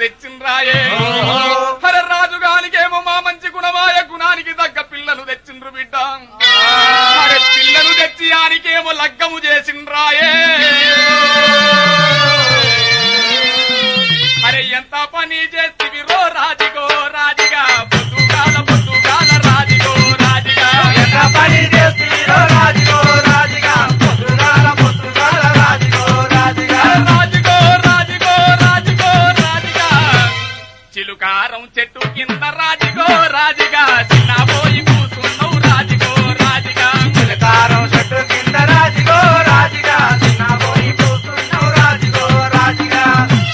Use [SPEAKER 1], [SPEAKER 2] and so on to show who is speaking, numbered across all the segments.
[SPEAKER 1] తెచ్చిండ్రాయే అరే రాజుగానికేమో మా మంచి గుణమాయ గుణానికి తగ్గ పిల్లలు తెచ్చిండ్రు బిడ్డ అరే పిల్లలు తెచ్చి ఆనికేమో లగ్గము చేసిండ్రాయే అరే ఎంత పని చేస్తివి రో రాజిగో రాజిగా పొద్దుగాల పొద్దుగాల రాజిగో రాజిగా
[SPEAKER 2] ఎంత పని చేస్తుందో రాజుగో రాజుగా పొద్దుగాల పొద్దుగాల రాజుగో రాజుగా
[SPEAKER 1] రాజుగో రాజుగో రాజుగో రాజుగా చిలుకారం చెట్టు కింద రాజుగో రాజుగా చిన్నబోయి కూసున్నావు రాజుగో రాజుగా
[SPEAKER 2] చిలకారం చెట్టు కింద రాజుగో రాజుగా చిన్నబోయి కూర్చున్నావు రాజుగో రాజుగా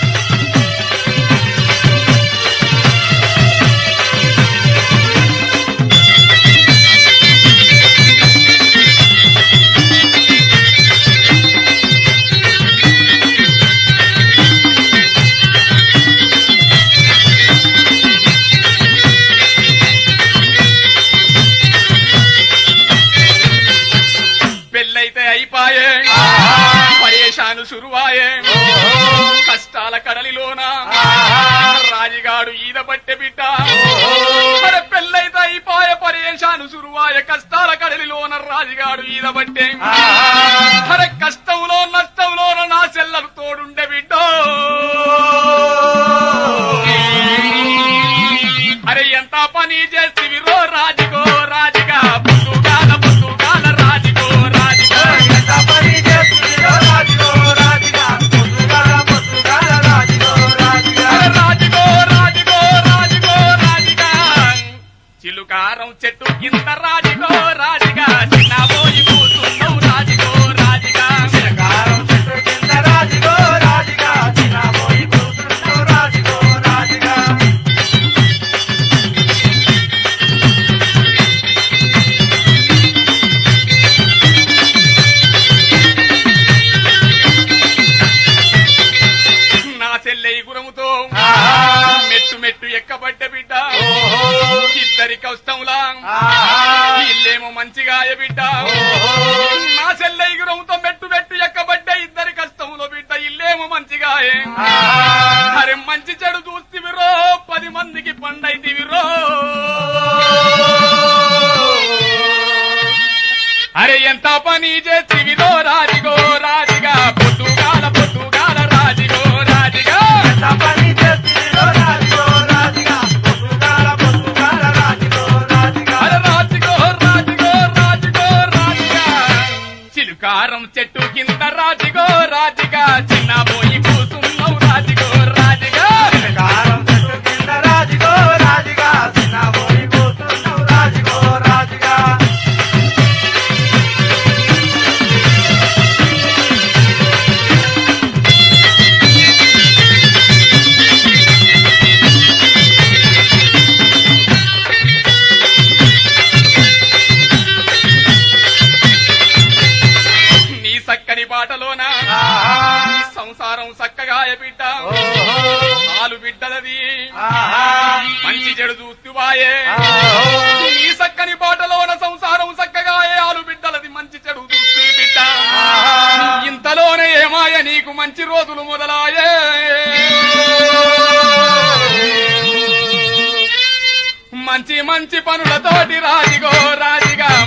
[SPEAKER 1] పెళ్ళైతే అయిపాయే పరేషాను సురువాయే కష్టాల కడలిలోన రాజుగాడు ఈద పట్టె బిడ్డ అరే పెళ్ళైతే అయిపాయే పరేషాను సురువాయే కష్టాల కడలిలోన రాజుగాడు ఈద పట్టే అరే కష్టంలో నష్టంలోన నా చెల్లలు తోడుండే బిడ్డ అరే ఎంత పని చేస్తివి రో రాజుగో రాజుగా పొద్దుగాల పొద్దుగాల రాజుగో రాజుగా
[SPEAKER 2] ఎంత పని చేస్తుందో రాజుగో రాజుగా పొద్దుగాల పొద్దుగాల రాజుగో రాజుగా
[SPEAKER 1] అరే రాజుగో రాజుగో రాజుగో రాజుగా చిలుకారం చెట్టు కింద రాజుగో రాజుగా చిన్నబోయి కూసున్నావు రాజుగో రాజుగా
[SPEAKER 2] చిలకారం చెట్టు కింద రాజుగో రాజుగా చిన్నబోయి కూర్చున్నావు రాజుగో రాజుగా
[SPEAKER 1] నా చెల్లె గురముతో మెట్టు మెట్టు ఎక్కబడ్డ బిడ్డ ఇద్దరి కష్టంలా ఇల్లేమో మంచిగా బిడ్డ నా చెల్లె గురముతో మెట్టు మెట్టు ఎక్కబడ్డ ఇద్దరి కష్టంలో బిడ్డ ఇల్లేమో మంచిగా అరే మంచి చెడు చూస్తివిరో పది మందికి పండైతివిరో అరే ఎంత పని చేతివిరో రాజిగో రాజిగా పొద్దుగాల పొద్దుగాల రాజిగో రాజిగా
[SPEAKER 2] ఎంత పని చేస్తుందో రాజుగో రాజుగా పొద్దుగాల పొద్దుగాల రాజుగో రాజుగా
[SPEAKER 1] అరే రాజిగో రాజిగో రాజిగో రాజిగా చిలుకారం చెట్టు కింద రాజిగో రాజిగా చిన్న పోయి కూసున్నావు రాజిగో రాజిగా
[SPEAKER 2] చిలకారం చెట్టు కింద రాజుగో రాజుగా చిన్నబోయి కూర్చున్నావు రాజుగో రాజుగా
[SPEAKER 1] నీ సక్కని బాటలోన సంసారం చక్కగా బిడ్డ ఆలు బిడ్డలది మంచి చెడు చూస్తువాయే నీ సక్కని బాటలోన సంసారం చక్కగా ఆలు బిడ్డలది మంచి చెడు చూస్తూ బిడ్డ ఇంతలోనే ఏమాయ నీకు మంచి రోజులు మొదలాయే మంచి మంచి పనులతోటి రాజిగో రాజిగా